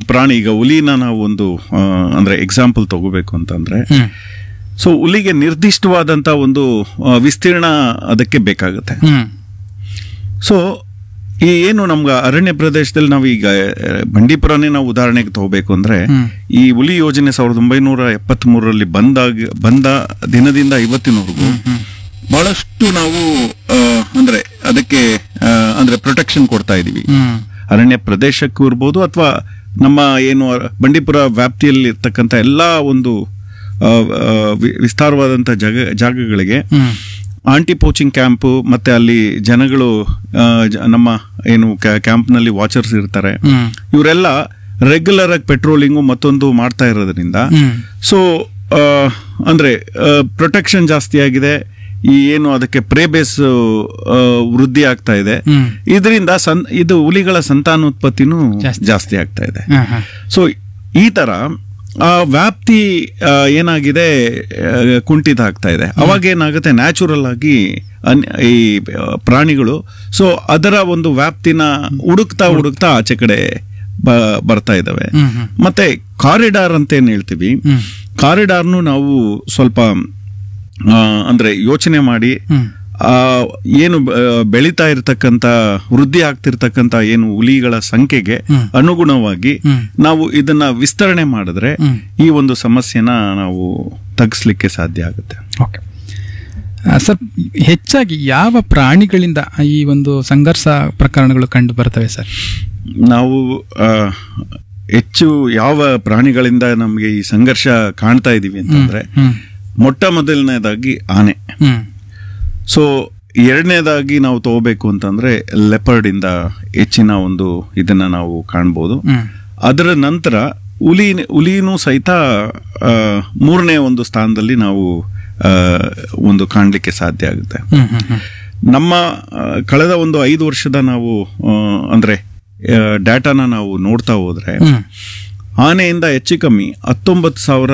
ಪ್ರಾಣಿ ಈಗ ಹುಲಿನ ನಾವು ಒಂದು ಆ, ಅಂದ್ರೆ ಎಕ್ಸಾಂಪಲ್ ತಗೋಬೇಕು ಅಂತಂದ್ರೆ ಹ್ಮ್ ಸೊ ಹುಲಿಗೆ ನಿರ್ದಿಷ್ಟವಾದಂತ ಒಂದು ಆ, ವಿಸ್ತೀರ್ಣ ಅದಕ್ಕೆ ಬೇಕಾಗುತ್ತೆ ಹ್ಮ್ ಸೊ ಈ ಏನು ನಮ್ಗೆ ಅರಣ್ಯ ಪ್ರದೇಶದಲ್ಲಿ ನಾವು ಈಗ ಆ, ಬಂಡೀಪುರನೇ ನಾವು ಉದಾಹರಣೆಗೆ ತಗೋಬೇಕು ಅಂದ್ರೆ ಹ್ಮ್. ಈ ಹುಲಿ ಯೋಜನೆ ಸಾವಿರದ ಒಂಬೈನೂರ ಎಪ್ಪತ್ತ್ ಮೂರರಲ್ಲಿ ಬಂದಾಗ ಬಂದ ದಿನದಿಂದ ಇವತ್ತಿನವರೆಗೂ ಬಹಳಷ್ಟು ನಾವು ಆ, ಅಂದ್ರೆ ಅದಕ್ಕೆ ಆ, ಅಂದ್ರೆ ಪ್ರೊಟೆಕ್ಷನ್ ಕೊಡ್ತಾ ಇದೀವಿ ಹ್ಮ್ ಅರಣ್ಯ ಪ್ರದೇಶಕ್ಕೂ ಇರ್ಬೋದು ಅಥವಾ ನಮ್ಮ ಏನು ಅರ- ಬಂಡೀಪುರ ವ್ಯಾಪ್ತಿಯಲ್ಲಿ ಇರ್ತಕ್ಕಂಥ ಎಲ್ಲಾ ಒಂದು ಆ, ಆ, ವಿ- ವಿಸ್ತಾರವಾದಂಥ ಜಾಗ ಜಾಗಗಳಿಗೆ ಹ್ಮ್ ಆಂಟಿ ಪೋಚಿಂಗ್ ಕ್ಯಾಂಪು ಮತ್ತೆ ಅಲ್ಲಿ ಜನಗಳು ಆ, ಜ- ನಮ್ಮ ಏನು ಕ್ಯಾಂಪ್ನಲ್ಲಿ ವಾಚರ್ಸ್ ಇರ್ತಾರೆ ಹ್ಮ್ ಇವರೆಲ್ಲ ರೆಗ್ಯುಲರ್ ಆಗಿ ಪೆಟ್ರೋಲಿಂಗು ಮತ್ತೊಂದು ಮಾಡ್ತಾ ಇರೋದ್ರಿಂದ ಹ್ಮ್ ಸೊ ಅಂದ್ರೆ ಪ್ರೊಟೆಕ್ಷನ್ ಜಾಸ್ತಿ ಆಗಿದೆ ಈ ಏನು ಅದಕ್ಕೆ ಪ್ರೇ ಬೇಸ್ ವೃದ್ಧಿ ಆಗ್ತಾ ಇದೆ ಹ್ಮ್ ಇದರಿಂದ ಸನ್ ಇದು ಹುಲಿಗಳ ಸಂತಾನೋತ್ಪತ್ತಿನೂ ಜಾಸ್ತಿ. ಜಾಸ್ತಿ ಆಗ್ತಾ ಇದೆ ಹಾ, ಹಾ. ಸೊ ಈ ತರ ಆ ವ್ಯಾಪ್ತಿ ಆ, ಏನಾಗಿದೆ ಆ, ಕುಂಠಿತ ಆಗ್ತಾ ಇದೆ ಅವಾಗ ಏನಾಗುತ್ತೆ ನ್ಯಾಚುರಲ್ ಆಗಿ ಅನ್- ಈ ಆ, ಪ್ರಾಣಿಗಳು ಸೊ ಅದರ ಒಂದು ವ್ಯಾಪ್ತಿನ ಹುಡುಕ್ತಾ ಹುಡುಕ್ತಾ ಆಚೆ ಕಡೆ ಬ- ಬರ್ತಾ ಇದಾವೆ ಹ್ಮ್ ಹ್ಮ್ ಮತ್ತೆ ಕಾರಿಡಾರ್ ಅಂತ ಏನ್ ಹೇಳ್ತೀವಿ ಹ್ಮ್ ಕಾರಿಡಾರ್ನು ನಾವು ಸ್ವಲ್ಪ ಆ, ಅಂದ್ರೆ ಯೋಚನೆ ಮಾಡಿ ಹ್ಮ್ ಆ ಏನು ಆ, ಬೆಳೀತಾ ಇರತಕ್ಕಂತ ವೃದ್ಧಿ ಆಗ್ತಿರ್ತಕ್ಕಂತ ಏನು ಹುಲಿಗಳ ಸಂಖ್ಯೆಗೆ ಹ್ಮ್. ಅನುಗುಣವಾಗಿ ಹ್ಮ್. ನಾವು ಇದನ್ನ ವಿಸ್ತರಣೆ ಮಾಡಿದ್ರೆ ಹ್ಮ್. ಈ ಒಂದು ಸಮಸ್ಯೆನ ನಾವು ತಗ್ಸ್ಲಿಕ್ಕೆ ಸಾಧ್ಯ ಆಗುತ್ತೆ ಓಕೆ ಆ, ಸರ್ ಹೆಚ್ಚಾಗಿ ಯಾವ ಪ್ರಾಣಿಗಳಿಂದ ಈ ಒಂದು ಸಂಘರ್ಷ ಪ್ರಕರಣಗಳು ಕಂಡು ಬರ್ತವೆ ಸರ್ ನಾವು ಆ, ಹೆಚ್ಚು ಯಾವ ಪ್ರಾಣಿಗಳಿಂದ ನಮಗೆ ಈ ಸಂಘರ್ಷ ಕಾಣ್ತಾ ಇದೀವಿ ಅಂತಂದ್ರೆ ಹ್ಮ್ ಮೊಟ್ಟ ಮೊದಲನೇದಾಗಿ ಆನೆ ಹ್ಮ್ ಸೊ ಎರಡನೇದಾಗಿ ನಾವು ತಗೋಬೇಕು ಅಂತಂದ್ರೆ ಲೆಪರ್ಡ್ ಇಂದ ಹೆಚ್ಚಿನ ಒಂದು ಇದನ್ನ ನಾವು ಕಾಣ್ಬೋದು ಹ್ಮ್ ಅದರ ನಂತರ ಹುಲಿ ಹುಲಿನೂ ಸಹಿತ ಆ, ಮೂರನೇ ಒಂದು ಸ್ಥಾನದಲ್ಲಿ ನಾವು ಆ, ಒಂದು ಕಾಣಲಿಕ್ಕೆ ಸಾಧ್ಯ ಆಗುತ್ತೆ ಹ್ಮ್ ಹ್ಮ್ ಹ್ಮ್ ನಮ್ಮ ಆ, ಕಳೆದ ಒಂದು ಐದು ವರ್ಷದ ನಾವು ಆ, ಅಂದ್ರೆ ಡಾಟಾನ ನಾವು ನೋಡ್ತಾ ಹೋದ್ರೆ ಹ್ಮ್ ಆನೆಯಿಂದ ಹೆಚ್ಚು ಕಮ್ಮಿ ಹತ್ತೊಂಬತ್ತು ಸಾವಿರ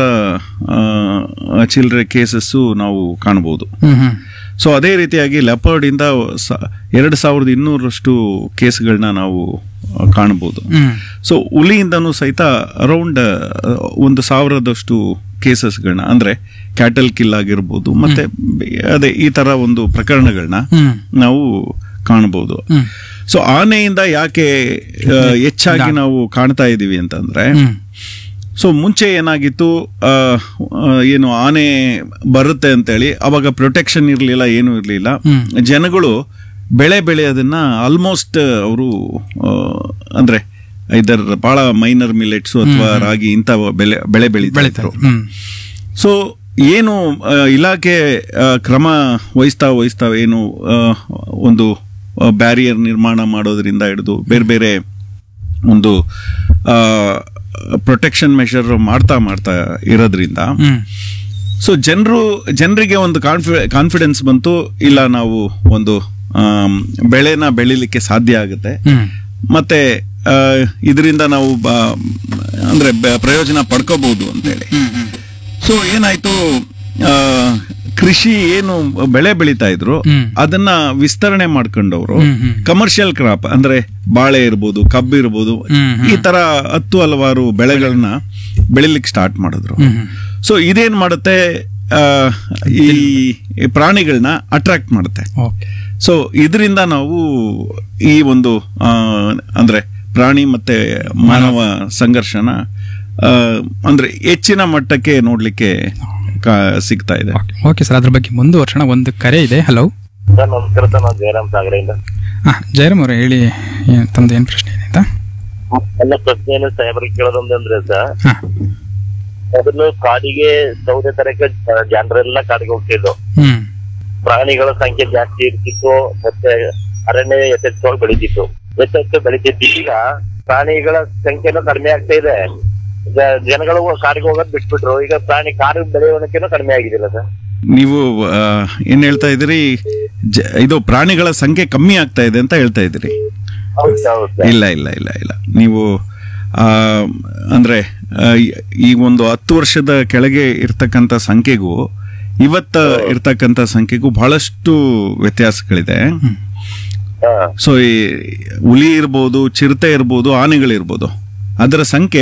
ಆ, ಚಿಲ್ಲರೆ ಕೇಸಸ್ಸು ನಾವು ಕಾಣಬಹುದು ಹ್ಮ್ ಹ್ಮ್ ಸೊ ಅದೇ ರೀತಿಯಾಗಿ ಲೆಪರ್ಡ್ ಇಂದ ಸ- ಎರಡು ಸಾವಿರದ ಇನ್ನೂರಷ್ಟು ಕೇಸ್ಗಳನ್ನ ನಾವು ಆ, ಕಾಣಬಹುದು ಹ್ಮ್ ಸೊ ಹುಲಿಯಿಂದನೂ ಸಹಿತ ಅರೌಂಡ್ ಒಂದು ಸಾವಿರದಷ್ಟು ಕೇಸಸ್ಗಳನ್ನ ಅಂದ್ರೆ ಕ್ಯಾಟಲ್ ಕಿಲ್ ಆಗಿರ್ಬೋದು ಮತ್ತೆ ಬೆ- ಅದೇ ಈ ತರ ಒಂದು ಪ್ರಕರಣಗಳನ್ನ ಹ್ಮ್ ನಾವು ಕಾಣಬಹುದು ಹ್ಮ್ ಸೊ ಆನೆಯಿಂದ ಯಾಕೆ ಆ, ಹೆಚ್ಚಾಗಿ ನಾವು ಕಾಣ್ತಾ ಇದೀವಿ ಅಂತಂದ್ರೆ ಹ್ಮ್ ಸೊ ಮುಂಚೆ ಏನಾಗಿತ್ತು ಆ, ಆ, ಏನು ಆನೆ ಬರುತ್ತೆ ಅಂತೇಳಿ ಅವಾಗ ಪ್ರೊಟೆಕ್ಷನ್ ಇರಲಿಲ್ಲ ಏನೂ ಇರಲಿಲ್ಲ ಹ್ಮ್. ಜನಗಳು ಬೆಳೆ ಬೆಳೆಯೋದನ್ನ ಆಲ್ಮೋಸ್ಟ್ ಅವರು ಅಂದ್ರೆ ಇದರ ಬಹಳ ಮೈನರ್ ಮಿಲೆಟ್ಸ್ ಅಥವಾ ರಾಗಿ ಇಂಥ ಬೆಳೆ ಬೆಳೆ ಬೆಳೀತಾ ಬೆಳೀತಾ ಇದ್ರು ಹ್ಮ್ ಸೊ ಏನು ಆ, ಇಲಾಖೆ ಆ, ಕ್ರಮ ವಹಿಸ್ತಾ ವಹಿಸ್ತಾ ಏನು ಆ, ಒಂದು ಬ್ಯಾರಿಯರ್ ನಿರ್ಮಾಣ ಮಾಡೋದ್ರಿಂದ ಹಿಡಿದು ಬೇರೆ ಬೇರೆ ಒಂದು ಪ್ರೊಟೆಕ್ಷನ್ ಮೆಷರ್ ಮಾಡ್ತಾ ಮಾಡ್ತಾ ಇರೋದ್ರಿಂದ ಹ್ಮ್ ಸೊ ಜನರು ಜನರಿಗೆ ಒಂದು ಕಾನ್ಫಿ ಕಾನ್ಫಿಡೆನ್ಸ್ ಬಂತು ಇಲ್ಲ ನಾವು ಒಂದು ಆಮ್, ಬೆಳೆನ ಬೆಳಿಲಿಕ್ಕೆ ಸಾಧ್ಯ ಆಗುತ್ತೆ ಹ್ಮ್ ಮತ್ತೆ ಇದರಿಂದ ನಾವು ಬ- ಅಂದ್ರೆ ಬ- ಪ್ರಯೋಜನ ಪಡ್ಕೋಬಹುದು ಅಂತೇಳಿ ಹ್ಮ್ ಹ್ಮ್ ಸೊ ಏನಾಯ್ತು ಆ, ಕೃಷಿ ಏನು ಬೆಳೆ ಬೆಳೀತಾ ಇದ್ರು ಹ್ಮ್. ಅದನ್ನ ವಿಸ್ತರಣೆ ಮಾಡ್ಕೊಂಡವರು ಹ್ಮ್, ಹ್ಮ್. ಕಮರ್ಷಿಯಲ್ ಕ್ರಾಪ್ ಅಂದ್ರೆ ಬಾಳೆ ಇರ್ಬೋದು ಕಬ್ಬು ಇರ್ಬೋದು ಹ್ಮ್, ಹ್ಮ್. ಈ ತರ ಹತ್ತು ಹಲವಾರು ಬೆಳೆಗಳನ್ನ ಬೆಳಿಲಿಕ್ಕೆ ಸ್ಟಾರ್ಟ್ ಮಾಡಿದ್ರು ಹ್ಮ್ ಹ್ಮ್ ಸೊ ಇದೇನ್ ಮಾಡುತ್ತೆ ಆ, ಈ ಈ ಪ್ರಾಣಿಗಳನ್ನ ಅಟ್ರಾಕ್ಟ್ ಮಾಡುತ್ತೆ ಓಕೆ ಸೊ ಇದರಿಂದ ನಾವು ಈ ಒಂದು ಆ, ಅಂದ್ರೆ ಪ್ರಾಣಿ ಮತ್ತೆ ಮಾನವ ಸಂಘರ್ಷನ ಆ, ಅಂದ್ರೆ ಹೆಚ್ಚಿನ ಮಟ್ಟಕ್ಕೆ ನೋಡ್ಲಿಕ್ಕೆ ಕಾ- ಸಿಗ್ತಾ ಇದೆ ಓಕೆ ಓಕೆ ಸರ್ ಅದ್ರ ಬಗ್ಗೆ ಮುಂದುವರ್ಸೋಣ ಒಂದು ಕರೆ ಇದೆ ಹಲೋ ಸರ್ ನಮಸ್ಕಾರ ಸರ್ ನಾನು ಜಯರಾಮ್ ಸಾಗರೆಯಿಂದ ಹಾಂ ಜಯರಾಮ್ ಅವರೇ ಹೇಳಿ ಏನ್- ತಮ್ದು ಏನು ಪ್ರಶ್ನೆ ಇದೆ ಅಂತ ನನ್ನ ಪ್ರಶ್ನೆಯನ್ನು ಸಾಹೇಬರಿಗೆ ಕೇಳೋದೊಂದಂದ್ರೆ ಸರ್ ಹಾಂ ಮೊದಲು ಕಾಡಿಗೆ ಸೌದೆ ತರಕ್ಕೆ ಜ- ಜನರೆಲ್ಲ ಕಾಡಿಗೆ ಹೋಗ್ತಿದ್ರು ಹ್ಮ್ ಪ್ರಾಣಿಗಳ ಸಂಖ್ಯೆ ಜಾಸ್ತಿ ಇರ್ತಿತ್ತು ಮತ್ತೆ ಅರಣ್ಯ ಯಥೇಚ್ಛವಾಗಿ ಬೆಳೀತಿತ್ತು ಯಥೇಚ್ಛ ಬೆಳೀತಿತ್ತು ಈಗ ಪ್ರಾಣಿಗಳ ಸಂಖ್ಯೆನೂ ಕಡಿಮೆ ಆಗ್ತಾ ಇದೆ ಜ- ಜನಗಳು ಕಾಡಿಗೆ ಹೋಗೋದ್ ಬಿಟ್ಬಿಟ್ರು ಈಗ ಪ್ರಾಣಿ ಕಾಡು ಬೆಳೆಯೋಣಕ್ಕೆನೂ ಕಡಿಮೆ ಆಗಿದಿಲ್ಲ ಸರ್ ನೀವು ಆ, ಏನ್ ಹೇಳ್ತಾ ಇದ್ದೀರಿ ಜ- ಇದು ಪ್ರಾಣಿಗಳ ಸಂಖ್ಯೆ ಕಮ್ಮಿ ಆಗ್ತಾ ಇದೆ ಅಂತ ಹೇಳ್ತಾ ಇದ್ದೀರಿ ಹೌದು ಹೌದು ಸರ್ ಇಲ್ಲ ಇಲ್ಲ ಇಲ್ಲ ಇಲ್ಲ ನೀವು ಆ, ಅಂದ್ರೆ ಆ, ಈ- ಈ ಒಂದು ಹತ್ತು ವರ್ಷದ ಕೆಳಗೆ ಇರ್ತಕ್ಕಂಥ ಸಂಖ್ಯೆಗೂ ಇವತ್ತ ಇರ್ತಕ್ಕಂಥ ಸಂಖ್ಯೆಗೂ ಬಹಳಷ್ಟು ವ್ಯತ್ಯಾಸಗಳಿದೆ ಹಾ ಸೊ ಈ ಹುಲಿ ಇರ್ಬೋದು ಚಿರತೆ ಇರ್ಬೋದು ಆನೆಗಳಿರ್ಬೋದು ಅದರ ಸಂಖ್ಯೆ